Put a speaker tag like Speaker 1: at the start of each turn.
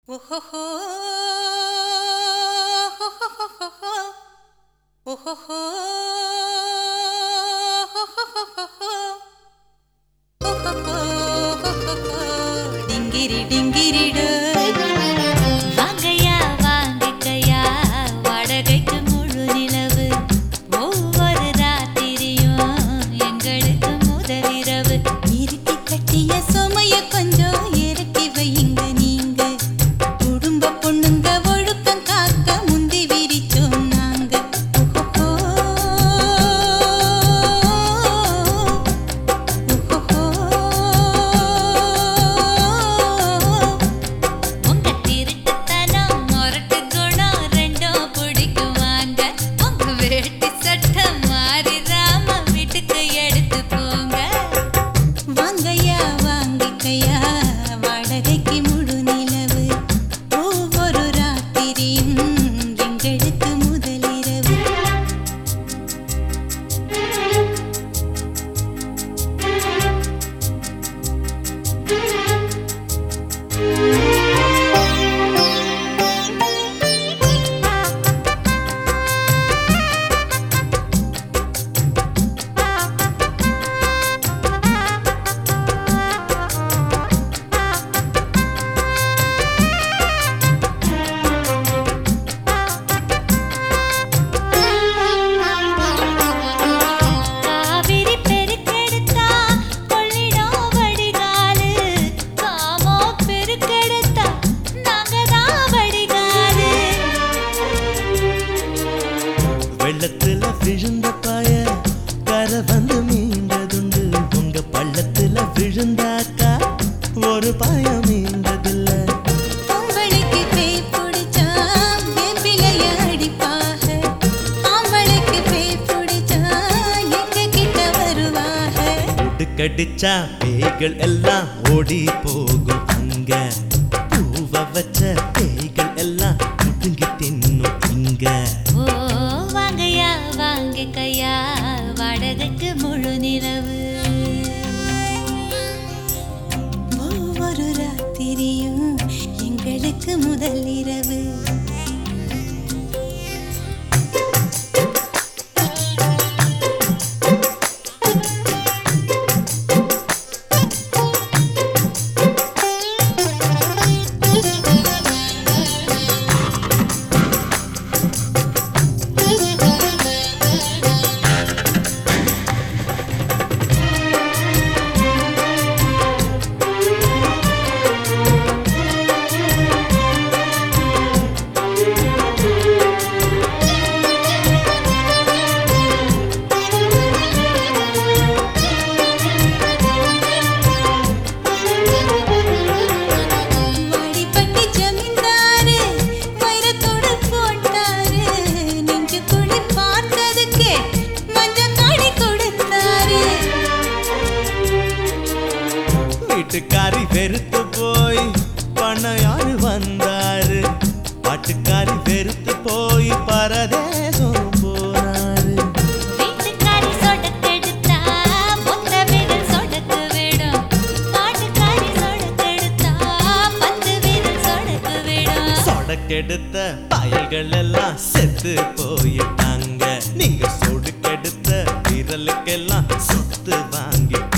Speaker 1: ஓஹோஹோ ஓஹோஹோ டிங்கிரி டிங்கிரிடு
Speaker 2: வாங்கய்யா வாங்கிக்கையா வாடகைக்கு முழு நிலவு ஒவ்வொரு ராத்திரியும் எங்களுக்கு முதலிரவு
Speaker 1: இருட்டி கட்டிய சுமைய கொஞ்சம் இறக்கி வையுங்க நீங்க குடும்ப பொண்ணுங்க ஒழுக்கம் காக்க முந்தி விரிச்சோம் நாங்க
Speaker 2: உங்க திருட்டுத்தனம் முரட்டு குணம் ரெண்டும் பிடிக்கும் வாங்க உங்க வேட்டி சட்டை மாறிடாம வீட்டுக்கு எடுத்து போங்க
Speaker 1: வாங்கய்யா வாங்கிக்கையா வாடகைக்கு முழு நிலவு ஒவ்வொரு ராத்திரியும் எங்களுக்கு முதலிரவு
Speaker 2: காவிரி பெருக்கெடுத்தா கொள்ளிடம் வடிகாலு காமோ பெருக்கெடுத்தா நாங்க தான் வடிகாலு
Speaker 3: வெள்ளத்துல விழுந்த பாய கரை வந்து மீண்டதுண்டு உங்க பள்ளத்துல விழுந்தாக்கா ஒரு பாய மீண்டதில்ல
Speaker 1: பொம்பளைக்கு பேய் பிடிச்சா வேப்பிலைய அடிப்பாக ஆம்பளைக்கு பேய் பிடிச்சா எங்க கிட்ட வருவாக
Speaker 3: உடுக்கடிச்சா பேய்கள் எல்லாம் ஓடி போகும் அங்க பூவ வச்ச பேய்கள் எல்லாம் முடுங்கி தின்னும் இங்க
Speaker 2: ஓ வாங்கய்யா வாங்கிக்கையா வாடகைக்கு முழு நிலவு
Speaker 1: ஒவ்வொரு ராத்திரியும் எங்களுக்கு முதல் இரவு வாடிப்பட்டி ஜமீன்தாரு வைரத்தோடு போட்டாரு நெஞ்சு குழி பார்த்ததுக்கே மஞ்சள் காடி கொடுத்தாரு
Speaker 3: வீட்டுக்காரி வெறுத்து போய் பண்ணையாரு வந்தாரு பாட்டுக்காரி வெறுத்து போய் பரதேசம் போனாரு
Speaker 2: வீட்டுக்காரி சொடக்கெடுத்தா மொத்த விரல் சொடக்கு விடும் பாட்டுக்காரி சொடக்கெடுத்தா பத்து விரல் சொடக்கு விடும்
Speaker 3: சொடக்கெடுத்த பயல்கள் எல்லாம் செத்து போயிட்டாங்க நீங்க சொடுக்கெடுத்த விரலுக்கெல்லாம் சொத்து வாங்கிட்டாங்க